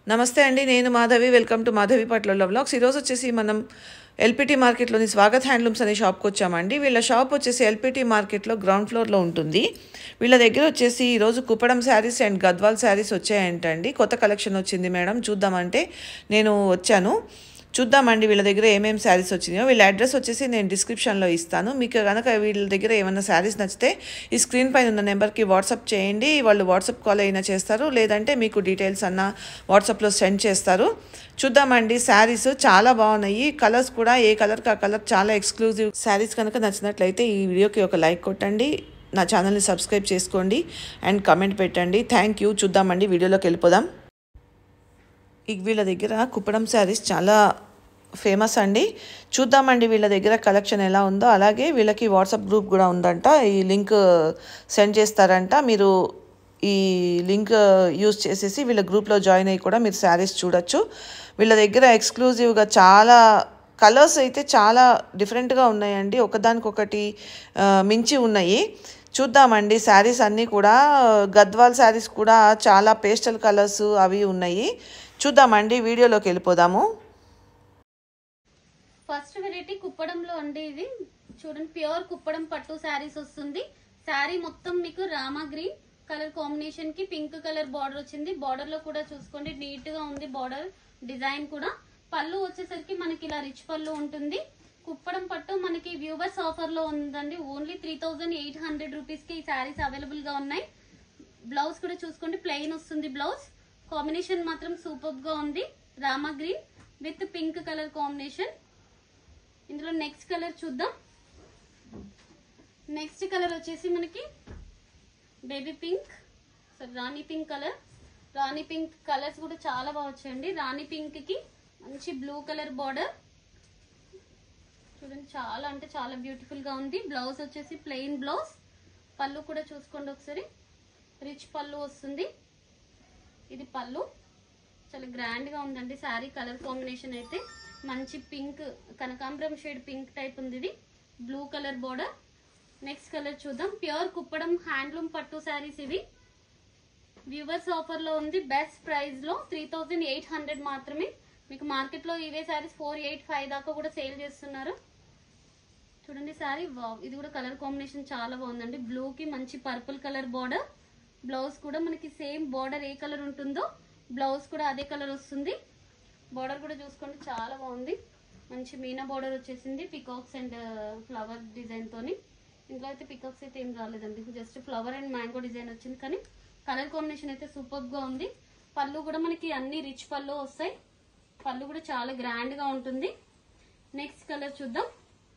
నమస్తే అండి నేను మాధవి వెల్కమ్ టు మాధవి పట్ల వ్లాగ్స్ ఈరోజు వచ్చేసి మనం ఎల్పిటి మార్కెట్లోని స్వాగత్ హ్యాండ్లూమ్స్ అనే షాప్కి వచ్చామండి వీళ్ళ షాప్ వచ్చేసి ఎల్పిటి మార్కెట్లో గ్రౌండ్ ఫ్లోర్లో ఉంటుంది వీళ్ళ దగ్గర వచ్చేసి ఈరోజు కుప్పడం శారీస్ అండ్ గద్వాల్ శారీస్ వచ్చాయంటండి కొత్త కలెక్షన్ వచ్చింది మేడం చూద్దామంటే నేను వచ్చాను చూద్దామండి వీళ్ళ దగ్గర ఏమేమి శారీస్ వచ్చినాయో వీళ్ళ అడ్రస్ వచ్చేసి నేను డిస్క్రిప్షన్లో ఇస్తాను మీకు కనుక వీళ్ళ దగ్గర ఏమైనా శారీస్ నచ్చితే ఈ స్క్రీన్ పైన ఉన్న నెంబర్కి వాట్సాప్ చేయండి వాళ్ళు వాట్సాప్ కాల్ అయినా చేస్తారు లేదంటే మీకు డీటెయిల్స్ అన్న వాట్సాప్లో సెండ్ చేస్తారు చూద్దామండి శారీస్ చాలా బాగున్నాయి కలర్స్ కూడా ఏ కలర్కి ఆ కలర్ చాలా ఎక్స్క్లూజివ్ శారీస్ కనుక నచ్చినట్లయితే ఈ వీడియోకి ఒక లైక్ కొట్టండి నా ఛానల్ని సబ్స్క్రైబ్ చేసుకోండి అండ్ కమెంట్ పెట్టండి థ్యాంక్ యూ చూద్దామండి వీడియోలోకి వెళ్ళిపోదాం ఇక వీళ్ళ దగ్గర కుప్పడం శారీస్ చాలా ఫేమస్ అండి చూద్దామండి వీళ్ళ దగ్గర కలెక్షన్ ఎలా ఉందో అలాగే వీళ్ళకి వాట్సాప్ గ్రూప్ కూడా ఉందంట ఈ లింక్ సెండ్ చేస్తారంట మీరు ఈ లింక్ యూస్ చేసేసి వీళ్ళ గ్రూప్లో జాయిన్ అయ్యి కూడా మీరు శారీస్ చూడొచ్చు వీళ్ళ దగ్గర ఎక్స్క్లూజివ్గా చాలా కలర్స్ అయితే చాలా డిఫరెంట్గా ఉన్నాయండి ఒకదానికొకటి ఆ, మించి ఉన్నాయి చూద్దామండి శారీస్ అన్నీ కూడా గద్వాల్ శారీస్ కూడా చాలా పేస్టల్ కలర్స్ అవి ఉన్నాయి చూద్దామండి వీడియోలోకి వెళ్ళిపోదాము ఫస్ట్ వెరైటీ కుప్పడంలో అండి ఇది చూడండి ప్యూర్ కుప్పడం పట్టు శారీస్ వస్తుంది శారీ మొత్తం మీకు రామా గ్రీన్ కలర్ కాంబినేషన్ కి పింక్ కలర్ బార్డర్ వచ్చింది బార్డర్ లో కూడా చూసుకోండి నీట్ గా ఉంది బార్డర్ డిజైన్ కూడా పళ్ళు వచ్చేసరికి మనకి ఇలా రిచ్ పళ్ళు ఉంటుంది కుప్పడం పట్టు మనకి వ్యూవర్స్ ఆఫర్ లో ఉందండి only three thousand eight hundred rupees కి ఈ శారీస్ అవైలబుల్ గా ఉన్నాయి బ్లౌజ్ కూడా చూసుకోండి ప్లెయిన్ వస్తుంది బ్లౌజ్ కాంబినేషన్ మాత్రం సూపర్ గా ఉంది Rama green with pink colour combination ఇందులో నెక్స్ట్ కలర్ చూద్దాం నెక్స్ట్ కలర్ వచ్చేసి మనకి baby pink sari rani pink colour rani pink colours కూడా చాలా బాగా వచ్చాయండి రాణి పింక్ కి మంచి బ్లూ కలర్ బార్డర్ చూడండి చాలా అంటే చాలా బ్యూటిఫుల్ గా ఉంది బ్లౌజ్ వచ్చేసి ప్లెయిన్ బ్లౌజ్ పళ్ళు కూడా చూసుకోండి ఒకసారి రిచ్ పళ్ళు వస్తుంది ఇది పళ్ళు చాలా గ్రాండ్ గా ఉందండి శారీ కలర్ కాంబినేషన్ అయితే మంచి పింక్ కనకాంబరం షేడ్ పింక్ టైప్ ఉంది ఇది blue colour border next colour చూద్దాం ప్యూర్ కుప్పడం హ్యాండ్లూమ్ పట్టు శారీస్ ఇవి వ్యూవర్స్ ఆఫర్ లో ఉంది బెస్ట్ ప్రైస్ లో త్రీ థౌజండ్ ఎయిట్ హండ్రెడ్ మాత్రమే మీకు మార్కెట్ లో ఇవే శారీస్ ఫోర్ ఎయిట్ ఫైవ్ దాకా కూడా సేల్ చేస్తున్నారు చూడండి శారీ వావ్ ఇది కూడా కలర్ కాంబినేషన్ చాలా బాగుందండి బ్లూ కి మంచి పర్పుల్ కలర్ బార్డర్ బ్లౌజ్ కూడా మనకి సేమ్ బార్డర్ ఏ కలర్ ఉంటుందో బ్లౌజ్ కూడా అదే కలర్ వస్తుంది బార్డర్ కూడా చూసుకోండి చాలా బాగుంది మంచి మీనా బార్డర్ వచ్చేసింది పికాక్స్ అండ్ ఫ్లవర్ డిజైన్ తోని ఇందులో అయితే పికాక్స్ అయితే ఏం రాలేదండి just flower and mango design వచ్చింది కానీ కలర్ కాంబినేషన్ అయితే సూపర్ గా ఉంది పళ్ళు కూడా మనకి అన్ని రిచ్ పళ్ళు వస్తాయి పళ్ళు కూడా చాలా గ్రాండ్ గా ఉంటుంది నెక్స్ట్ కలర్ చూద్దాం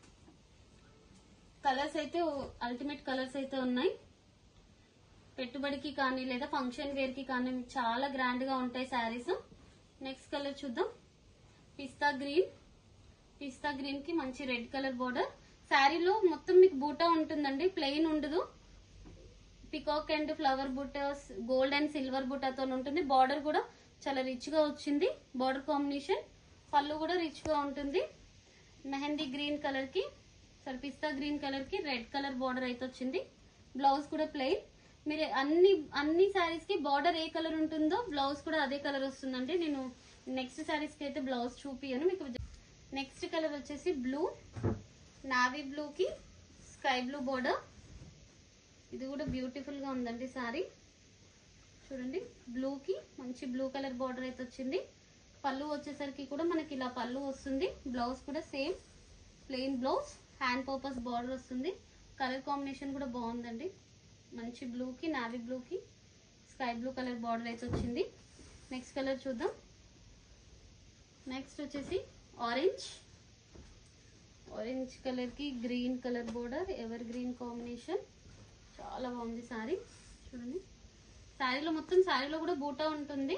కలర్స్ అయితే అల్టిమేట్ కలర్స్ అయితే ఉన్నాయి పెట్టుబడికి కానీ లేదా ఫంక్షన్ వేర్ కి కానీ చాలా గ్రాండ్ గా ఉంటాయి శారీస్ నెక్స్ట్ కలర్ చూద్దాం పిస్తా గ్రీన్ పిస్తా గ్రీన్ కి మంచి రెడ్ కలర్ బోర్డర్ శారీలో మొత్తం మీకు బూటా ఉంటుందండి ప్లెయిన్ ఉండదు పికాక్ అండ్ ఫ్లవర్ బూటాస్ గోల్డ్ అండ్ సిల్వర్ బూటాతో ఉంటుంది బార్డర్ కూడా చాలా రిచ్ గా వచ్చింది బార్డర్ కాంబినేషన్ పళ్ళు కూడా రిచ్ గా ఉంటుంది మెహందీ గ్రీన్ కలర్ కి సారీ పిస్తా గ్రీన్ కలర్ కి రెడ్ కలర్ బార్డర్ అయితే వచ్చింది బ్లౌజ్ కూడా ప్లెయిన్ మీరు అన్ని అన్ని శారీస్ కి బార్డర్ ఏ కలర్ ఉంటుందో బ్లౌజ్ కూడా అదే కలర్ వస్తుందండి నేను నెక్స్ట్ శారీస్ కి అయితే బ్లౌజ్ చూపియను మీకు నెక్స్ట్ కలర్ వచ్చేసి బ్లూ నావీ బ్లూ కి స్కై బ్లూ బోర్డర్ ఇది కూడా బ్యూటిఫుల్ గా ఉందండి సారీ చూడండి బ్లూ కి మంచి బ్లూ కలర్ బార్డర్ అయితే వచ్చింది పళ్ళు వచ్చేసరికి కూడా మనకి ఇలా పళ్ళు వస్తుంది బ్లౌజ్ కూడా same plain blouse hand purpose border వస్తుంది కలర్ కాంబినేషన్ కూడా బాగుందండి మంచి బ్లూకి నావీ బ్లూకి స్కై బ్లూ కలర్ బార్డర్ అయితే వచ్చింది నెక్స్ట్ కలర్ చూద్దాం నెక్స్ట్ వచ్చేసి ఆరెంజ్ ఆరెంజ్ కలర్ కి green colour border ever green combination చాలా బాగుంది సారీ చూడండి శారీలో మొత్తం శారీలో కూడా బూటా ఉంటుంది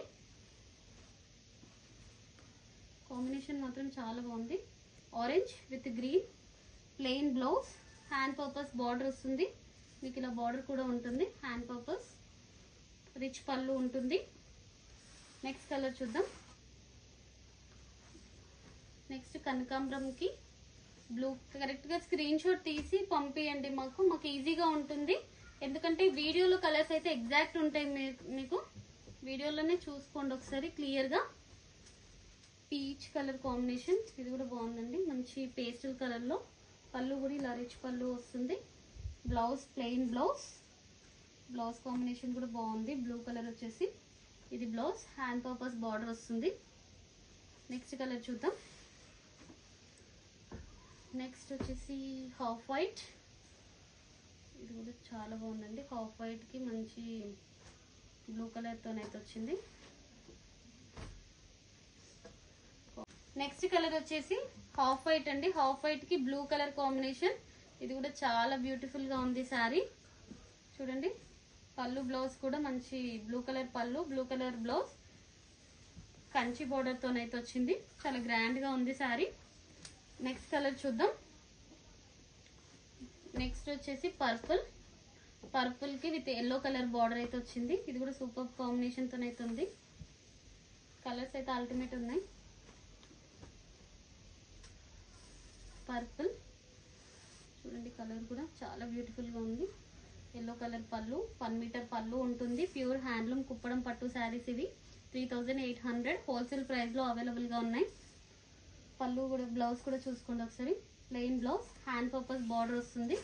కాంబినేషన్ మాత్రం చాలా బాగుంది orange with green plain blouse hand purpose border వస్తుంది మీకు ఇలా బార్డర్ కూడా ఉంటుంది హ్యాండ్ పర్పస్ రిచ్ పళ్ళు ఉంటుంది నెక్స్ట్ కలర్ చూద్దాం నెక్స్ట్ కనకాంబరంకి బ్లూ కరెక్ట్గా స్క్రీన్ షాట్ తీసి పంపియండి మాకు మాకు ఈజీగా ఉంటుంది ఎందుకంటే వీడియోలో కలర్స్ అయితే ఎగ్జాక్ట్ ఉంటాయి మీ- మీకు వీడియోలోనే చూసుకోండి ఒకసారి క్లియర్గా పీచ్ కలర్ కాంబినేషన్ ఇది కూడా బాగుందండి మంచి పేస్టల్ కలర్లో పళ్ళు కూడా ఇలా రిచ్ పళ్ళు వస్తుంది blouse plain blouse blouse combination కూడా బాగుంది బ్లూ కలర్ వచ్చేసి ఇది బ్లౌజ్ హ్యాండ్ పర్పస్ బార్డర్ వస్తుంది నెక్స్ట్ కలర్ చూద్దాం నెక్స్ట్ వచ్చేసి హాఫ్ వైట్ ఇది కూడా చాలా బాగుందండి హాఫ్ వైట్కి మంచి బ్లూ కలర్తోనైతే వచ్చింది నెక్స్ట్ కలర్ వచ్చేసి హాఫ్ వైట్ అండి హాఫ్ వైట్ కి బ్లూ కలర్ కాంబినేషన్ ఇది కూడా చాలా బ్యూటిఫుల్ గా ఉంది శారీ చూడండి పళ్ళు బ్లౌజ్ కూడా మంచి బ్లూ కలర్ పళ్ళు blue colour blouse Kanchi border తోనైతే వచ్చింది చాలా గ్రాండ్ గా ఉంది శారీ నెక్స్ట్ కలర్ చూద్దాం నెక్స్ట్ వచ్చేసి పర్పుల్ పర్పుల్ కి విత్ ఎల్లో కలర్ బార్డర్ అయితే వచ్చింది ఇది కూడా సూపర్ కాంబినేషన్ తోనైతే ఉంది కలర్స్ అయితే అల్టిమేట్ ఉన్నాయి పర్పుల్ చూడండి కలర్ కూడా చాలా బ్యూటిఫుల్ గా ఉంది ఎల్లో కలర్ పళ్ళు వన్ మీటర్ పళ్ళు ఉంటుంది ప్యూర్ హ్యాండ్లూమ్ కుప్పడం పట్టు శారీస్ ఇవి three thousand eight hundred wholesale price లో అవైలబుల్ గా ఉన్నాయి పళ్ళు కూడా బ్లౌజ్ కూడా చూసుకోండి ఒకసారి plain blouse hand purpose border వస్తుంది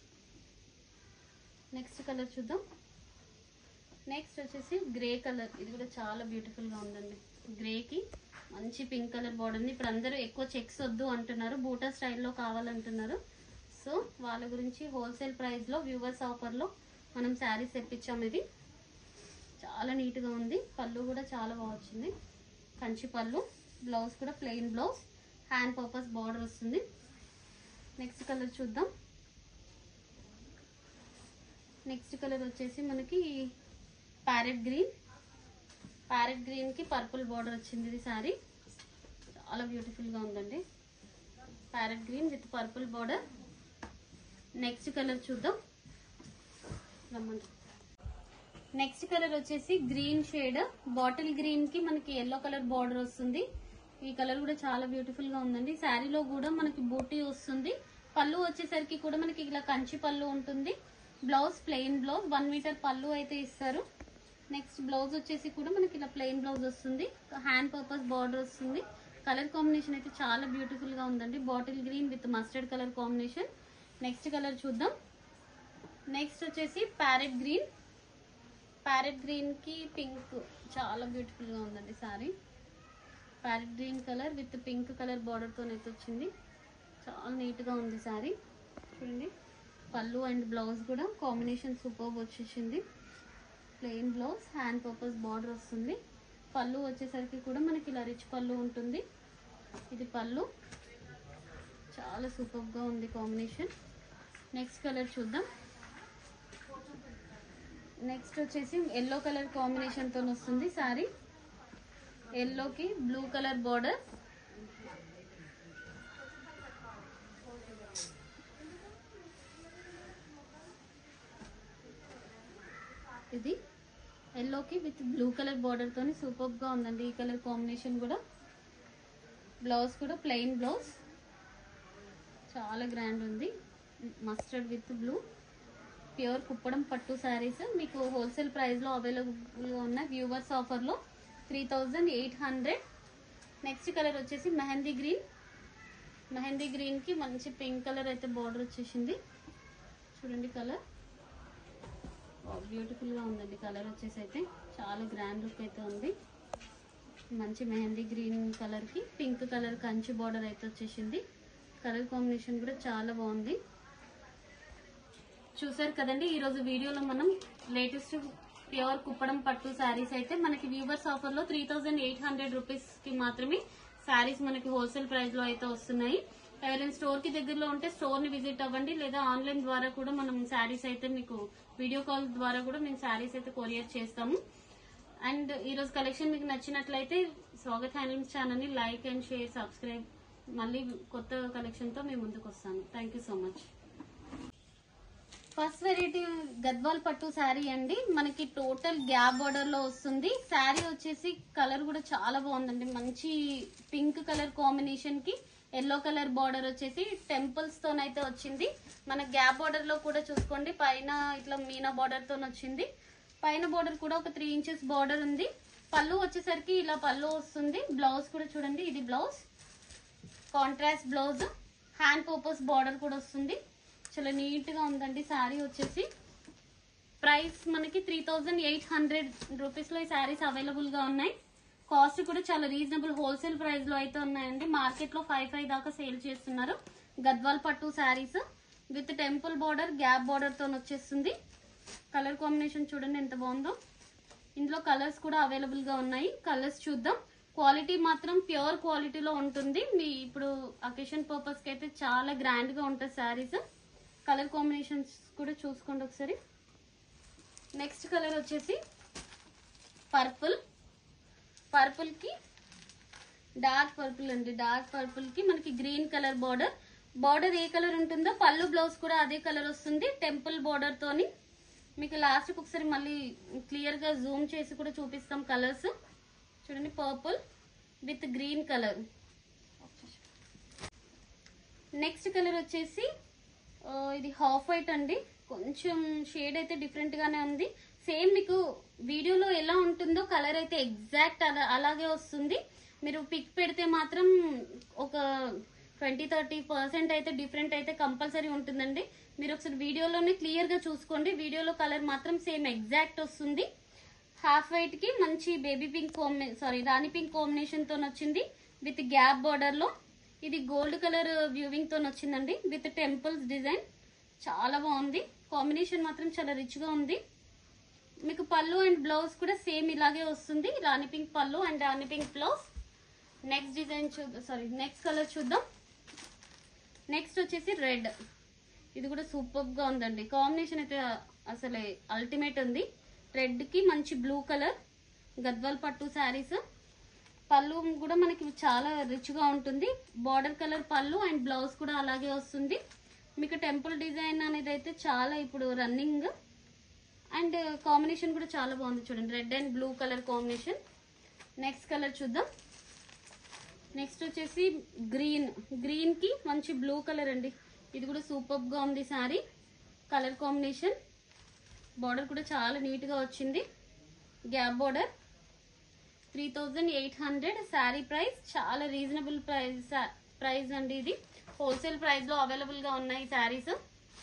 నెక్స్ట్ కలర్ చూద్దాం నెక్స్ట్ వచ్చేసి గ్రే కలర్ ఇది కూడా చాలా బ్యూటిఫుల్ గా ఉందండి గ్రేకి మంచి పింక్ కలర్ బార్డర్ ఉంది ఇప్పుడు అందరూ ఎక్కువ చెక్స్ వద్దు అంటున్నారు బూటా స్టైల్లో కావాలంటున్నారు సో వాళ్ళ గురించి హోల్సేల్ ప్రైస్ లో వ్యూవర్స్ ఆఫర్ లో మనం శారీస్ తెప్పించాం ఇది చాలా నీట్ గా ఉంది పళ్ళు కూడా చాలా బాగా వచ్చింది కంచి పళ్ళు బ్లౌజ్ కూడా plain blouse hand purpose border వస్తుంది నెక్స్ట్ కలర్ చూద్దాం నెక్స్ట్ కలర్ వచ్చేసి మనకి ప్యారెట్ గ్రీన్ ప్యారెట్ గ్రీన్ కి పర్పుల్ బార్డర్ వచ్చింది ఇది సారీ చాలా బ్యూటిఫుల్ గా ఉందండి parrot green with purple border next colour చూద్దాం రమ్మండి నెక్స్ట్ కలర్ వచ్చేసి గ్రీన్ షేడ్ బాటిల్ గ్రీన్ కి మనకి ఎల్లో కలర్ బార్డర్ వస్తుంది ఈ కలర్ కూడా చాలా బ్యూటిఫుల్ గా ఉందండి శారీలో కూడా మనకి బూటీ వస్తుంది పళ్ళు వచ్చేసరికి కూడా మనకి ఇలా కంచి పళ్ళు ఉంటుంది blouse plain blouse one metre పళ్ళు అయితే ఇస్తారు నెక్స్ట్ బ్లౌజ్ వచ్చేసి కూడా మనకి ఇలా ప్లెయిన్ బ్లౌజ్ వస్తుంది హ్యాండ్ పర్పస్ బార్డర్ వస్తుంది కలర్ కాంబినేషన్ అయితే చాలా బ్యూటిఫుల్ గా ఉందండి bottle green with mustard colour combination next colour చూద్దాం నెక్స్ట్ వచ్చేసి ప్యారెట్ గ్రీన్ ప్యారెట్ గ్రీన్ కి పింక్ చాలా బ్యూటిఫుల్ గా ఉందండి sari parrot green colour with pink colour border తో అయితే వచ్చింది చాలా నీట్ గా ఉంది సారీ చూడండి పళ్ళు అండ్ బ్లౌజ్ కూడా కాంబినేషన్ సూపర్ వచ్చేసింది plain blouse hand purpose border వస్తుంది పళ్ళు వచ్చేసరికి కూడా మనకి ఇలా రిచ్ పళ్ళు ఉంటుంది ఇది పళ్ళు చాలా సూపర్ గా ఉంది కాంబినేషన్ నెక్స్ట్ కలర్ చూద్దాం నెక్స్ట్ వచ్చేసి ఎల్లో కలర్ కాంబినేషన్ తో వస్తుంది సారీ ఎల్లోకి బ్లూ కలర్ బార్డర్ ఇది ఎల్లోకి విత్ బ్లూ కలర్ బార్డర్ తోని సూపర్ గా ఉందండి ఈ కలర్ కాంబినేషన్ కూడా బ్లౌజ్ కూడా ప్లెయిన్ బ్లౌజ్ చాలా గ్రాండ్ ఉంది mustard with blue pure Kuppadam పట్టు శారీస్ మీకు హోల్సేల్ ప్రైస్ లో అవైలబుల్ గా ఉన్న వ్యూవర్స్ ఆఫర్ లో three thousand eight hundred next colour వచ్చేసి మెహందీ గ్రీన్ మెహందీ గ్రీన్ కి మంచి పింక్ కలర్ అయితే బార్డర్ వచ్చేసింది చూడండి కలర్ బ్యూటిఫుల్ గా ఉందండి కలర్ వచ్చేసి అయితే చాలా గ్రాండ్ లుక్ అయితే ఉంది మంచి మెహందీ గ్రీన్ కలర్ కి పింక్ కలర్ కంచి బార్డర్ అయితే వచ్చేసింది కలర్ కాంబినేషన్ కూడా చాలా బాగుంది చూసారు కదండి ఈ రోజు వీడియోలో మనం లేటెస్ట్ ప్యూర్ కుప్పడం పట్టు శారీస్ అయితే మనకి వ్యూవర్స్ ఆఫర్ లో three thousand eight hundred rupees కి మాత్రమే శారీస్ మనకి హోల్సేల్ ప్రైస్ లో అయితే వస్తున్నాయి ఎవరైనా స్టోర్ కి దగ్గరలో ఉంటే స్టోర్ ని విజిట్ అవ్వండి లేదా ఆన్లైన్ ద్వారా కూడా మనం శారీస్ అయితే మీకు వీడియో కాల్ ద్వారా కూడా మేము శారీస్ అయితే కొరియర్ చేస్తాము అండ్ ఈ రోజు కలెక్షన్ మీకు నచ్చినట్లయితే స్వాగత్ హ్యాండ్లూమ్స్ ఛానల్ ని లైక్ అండ్ షేర్ సబ్స్క్రైబ్ మళ్ళీ కొత్త కలెక్షన్ తో మేము ముందుకు వస్తాను thank you so much first variety Gadwal పట్టు శారీ అండి మనకి టోటల్ గ్యాప్ బార్డర్ లో వస్తుంది శారీ వచ్చేసి కలర్ కూడా చాలా బాగుందండి మంచి పింక్ కలర్ కాంబినేషన్ కి ఎల్లో కలర్ బార్డర్ వచ్చేసి టెంపుల్స్ తోనైతే వచ్చింది మన గ్యాప్ బార్డర్ లో కూడా చూసుకోండి పైన ఇట్లా మీనా బార్డర్ తో వచ్చింది పైన బోర్డర్ కూడా ఒక త్రీ ఇంచెస్ బోర్డర్ ఉంది పళ్ళు వచ్చేసరికి ఇలా పళ్ళు వస్తుంది బ్లౌజ్ కూడా చూడండి ఇది blouse contrast blouse hand purpose border కూడా వస్తుంది చాలా నీట్ గా ఉందండి శారీ వచ్చేసి ప్రైస్ మనకి three thousand eight hundred rupees లో ఈ శారీస్ అవైలబుల్ గా ఉన్నాయి కాస్ట్ కూడా చాలా రీజనబుల్ హోల్సేల్ ప్రైస్ లో అయితే ఉన్నాయండి మార్కెట్ లో ఫైవ్ ఫైవ్ దాకా సేల్ చేస్తున్నారు గద్వాల్ పట్టు saris with temple border gap border తో వచ్చేస్తుంది కలర్ కాంబినేషన్ చూడండి ఎంత బాగుందో ఇందులో కలర్స్ కూడా అవైలబుల్ గా ఉన్నాయి కలర్స్ చూద్దాం క్వాలిటీ మాత్రం ప్యూర్ క్వాలిటీలో ఉంటుంది మీ ఇప్పుడు అకేషన్ పర్పస్ కి అయితే చాలా గ్రాండ్ గా ఉంటుంది శారీస్ కలర్ కాంబినేషన్స్ కూడా చూసుకోండి ఒకసారి నెక్స్ట్ కలర్ వచ్చేసి పర్పుల్ పర్పుల్ కి డార్క్ పర్పుల్ అండి డార్క్ పర్పుల్ కి మనకి గ్రీన్ కలర్ బార్డర్ బార్డర్ ఏ కలర్ ఉంటుందో పళ్ళు బ్లౌజ్ కూడా అదే కలర్ వస్తుంది టెంపుల్ బార్డర్ తోని మీకు లాస్ట్ ఒకసారి మళ్ళీ క్లియర్ గా జూమ్ చేసి కూడా చూపిస్తాం కలర్స్ చూడండి purple with green colour next colour వచ్చేసి ఆ, ఇది హాఫ్ వైట్ అండి కొంచెం షేడ్ అయితే డిఫరెంట్ గానే ఉంది సేమ్ మీకు వీడియోలో ఎలా ఉంటుందో కలర్ అయితే ఎగ్జాక్ట్ అలా అలాగే వస్తుంది మీరు పిక్ పెడితే మాత్రం ఒక ట్వంటీ థర్టీ పర్సెంట్ అయితే డిఫరెంట్ అయితే కంపల్సరీ ఉంటుందండి మీరు ఒకసారి వీడియోలోనే క్లియర్ గా చూసుకోండి వీడియోలో కలర్ మాత్రం సేమ్ ఎగ్జాక్ట్ వస్తుంది హాఫ్ వైట్ కి మంచి baby pink sari rani pink combination తో వచ్చింది విత్ గ్యాప్ బార్డర్ లో ఇది గోల్డ్ కలర్ వ్యూవింగ్ తో వచ్చిందండి విత్ టెంపుల్స్ డిజైన్ చాలా బాగుంది కాంబినేషన్ మాత్రం చాలా రిచ్ గా ఉంది మీకు పళ్ళు అండ్ బ్లౌజ్ కూడా సేమ్ ఇలాగే వస్తుంది రాణి పింక్ పళ్ళు and rani pink blouse next design చూద్దాం సారీ నెక్స్ట్ కలర్ చూద్దాం నెక్స్ట్ వచ్చేసి రెడ్ ఇది కూడా సూపర్ గా ఉందండి కాంబినేషన్ అయితే అసలు అల్టిమేట్ ఉంది రెడ్ కి మంచి బ్లూ కలర్ గద్వాల్ పట్టు శారీస్ పళ్ళు కూడా మనకి చాలా రిచ్ గా ఉంటుంది బార్డర్ కలర్ పళ్ళు అండ్ బ్లౌజ్ కూడా అలాగే వస్తుంది మీకు టెంపుల్ డిజైన్ అనేది అయితే చాలా ఇప్పుడు రన్నింగ్ అండ్ కాంబినేషన్ కూడా చాలా బాగుంది చూడండి red and blue colour combination next colour చూద్దాం నెక్స్ట్ వచ్చేసి గ్రీన్ గ్రీన్ కి మంచి బ్లూ కలర్ అండి ఇది కూడా సూపర్ గా ఉంది సారీ కలర్ కాంబినేషన్ బార్డర్ కూడా చాలా నీట్ గా వచ్చింది gap border three thousand eight hundred sari price చాలా రీజనబుల్ ప్రైస్ ప్రైస్ అండి ఇది హోల్సేల్ ప్రైస్ లో అవైలబుల్ గా ఉన్నాయి శారీస్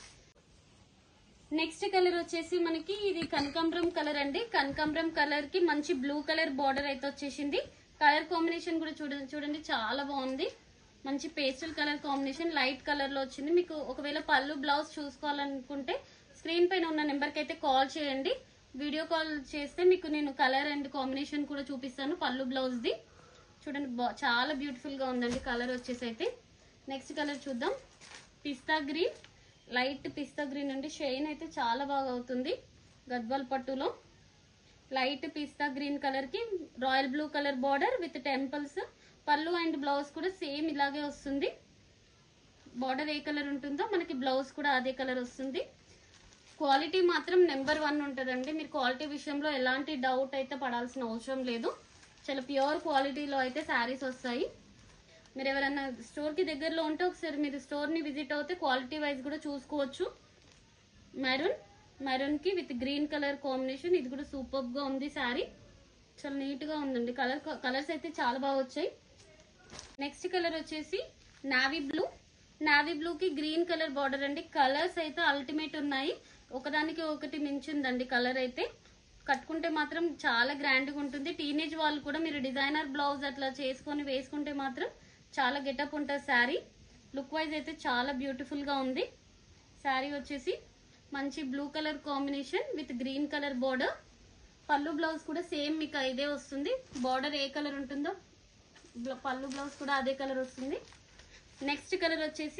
నెక్స్ట్ కలర్ వచ్చేసి మనకి ఇది కనకాంబరం కలర్ అండి కనకాంబరం కలర్ కి మంచి బ్లూ కలర్ బార్డర్ అయితే వచ్చేసింది కలర్ కాంబినేషన్ కూడా చూడండి చూడండి చాలా బాగుంది మంచి pastel colour combination light colour లో వచ్చింది మీకు ఒకవేళ పళ్ళు బ్లౌజ్ చూసుకోవాలనుకుంటే స్క్రీన్ పైన ఉన్న నెంబర్ కి అయితే కాల్ చేయండి వీడియో కాల్ చేస్తే మీకు నేను కలర్ అండ్ కాంబినేషన్ కూడా చూపిస్తాను పళ్ళు బ్లౌజ్ ది చూడండి బా- చాలా బ్యూటిఫుల్ గా ఉందండి కలర్ వచ్చేసి అయితే నెక్స్ట్ కలర్ చూద్దాం pista green light pista green అండి షైన్ అయితే చాలా బాగా అవుతుంది గద్వాల్ పట్టులో లైట్ పిస్తా గ్రీన్ కలర్ కి royal blue colour border with temples పళ్ళు అండ్ బ్లౌజ్ కూడా సేమ్ ఇలాగే వస్తుంది బార్డర్ ఏ కలర్ ఉంటుందో మనకి బ్లౌజ్ కూడా అదే కలర్ వస్తుంది క్వాలిటీ మాత్రం నెంబర్ వన్ ఉంటుందండి మీరు క్వాలిటీ విషయంలో ఎలాంటి డౌట్ అయితే పడాల్సిన అవసరం లేదు చాలా ప్యూర్ క్వాలిటీలో అయితే శారీస్ వస్తాయి మీరు ఎవరైనా స్టోర్ కి దగ్గరలో ఉంటే ఒకసారి మీరు స్టోర్ ని విజిట్ అవుతే క్వాలిటీ వైజ్ కూడా చూసుకోవచ్చు మెరూన్ మెరూన్ కి విత్ గ్రీన్ కలర్ కాంబినేషన్ ఇది కూడా సూపర్ గా ఉంది శారీ చాలా నీట్ గా ఉందండి కలర్ కలర్స్ అయితే చాలా బాగా వచ్చాయి నెక్స్ట్ కలర్ వచ్చేసి నావీ బ్లూ నావీ బ్లూ కి గ్రీన్ కలర్ బార్డర్ అండి కలర్స్ అయితే అల్టిమేట్ ఉన్నాయి ఒకదానికి ఒకటి మించిందండి కలర్ అయితే కట్టుకుంటే మాత్రం చాలా గ్రాండ్ గా ఉంటుంది టీనేజ్ వాళ్ళు కూడా మీరు డిజైనర్ బ్లౌజ్ అట్లా చేసుకొని వేసుకుంటే మాత్రం చాలా గెటప్ ఉంటుంది శారీ లుక్ వైజ్ అయితే చాలా బ్యూటిఫుల్ గా ఉంది శారీ వచ్చేసి మంచి blue colour combination with green colour border పళ్ళు బ్లౌజ్ కూడా సేమ్ మీకు ఇదే వస్తుంది బార్డర్ ఏ కలర్ ఉంటుందో బ్ల- పళ్ళు బ్లౌజ్ కూడా అదే కలర్ వస్తుంది నెక్స్ట్ కలర్ వచ్చేసి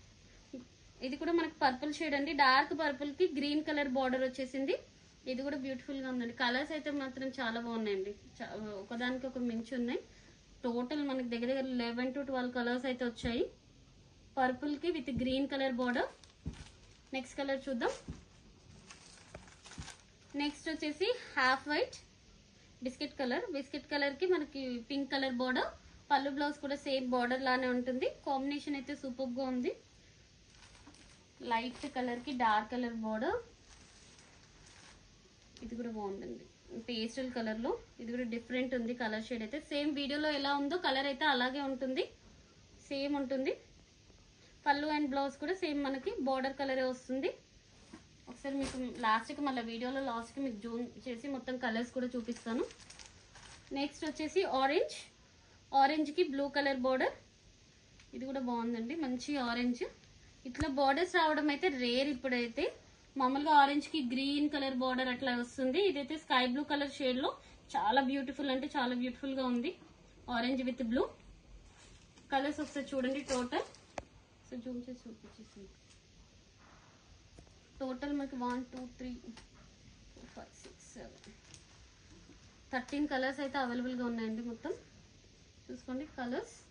ఇది కూడా మనకి పర్పుల్ షేడ్ అండి డార్క్ పర్పుల్ కి గ్రీన్ కలర్ బార్డర్ వచ్చేసింది ఇది కూడా బ్యూటిఫుల్ గా ఉందండి కలర్స్ అయితే మాత్రం చాలా బాగున్నాయండి చా- ఒకదానికి ఒక మించి ఉన్నాయి టోటల్ మనకి దగ్గర దగ్గర లెవెన్ టు ట్వెల్వ్ కలర్స్ అయితే వచ్చాయి పర్పుల్ కి with green colour border next colour చూద్దాం నెక్స్ట్ వచ్చేసి half white biscuit colour biscuit colour కి మనకి పింక్ కలర్ బార్డర్ పళ్ళు బ్లౌజ్ కూడా సేమ్ బార్డర్ లానే ఉంటుంది కాంబినేషన్ అయితే సూపర్ గా ఉంది లైట్ కలర్ కి డార్క్ కలర్ బార్డర్ ఇది కూడా బాగుందండి పేస్టల్ కలర్ లో ఇది కూడా డిఫరెంట్ ఉంది కలర్ షేడ్ అయితే సేమ్ వీడియోలో ఎలా ఉందో కలర్ అయితే అలాగే ఉంటుంది సేమ్ ఉంటుంది పళ్ళు అండ్ బ్లౌజ్ కూడా సేమ్ మనకి బార్డర్ కలరే వస్తుంది ఒకసారి మీకు లాస్ట్కి మళ్ళీ వీడియోలో లాస్ట్కి మీకు జూమ్ చేసి మొత్తం కలర్స్ కూడా చూపిస్తాను నెక్స్ట్ వచ్చేసి ఆరెంజ్ ఆరెంజ్కి బ్లూ కలర్ బార్డర్ ఇది కూడా బాగుందండి మంచి ఆరెంజ్ ఇట్లా బార్డర్స్ రావడం అయితే రేర్ ఇప్పుడైతే మామూలుగా ఆరెంజ్ కి గ్రీన్ కలర్ బార్డర్ అట్లా వస్తుంది ఇదైతే స్కై బ్లూ కలర్ షేడ్ లో చాలా బ్యూటిఫుల్ అంటే చాలా బ్యూటిఫుల్ గా ఉంది ఆరెంజ్ విత్ బ్లూ కలర్స్ ఒకసారి చూడండి టోటల్ సో జూమ్ చేసి చూపించేసింది టోటల్ మనకి one two three four five six seven thirteen colours అయితే అవైలబుల్గా ఉన్నాయండి మొత్తం చూసుకోండి కలర్స్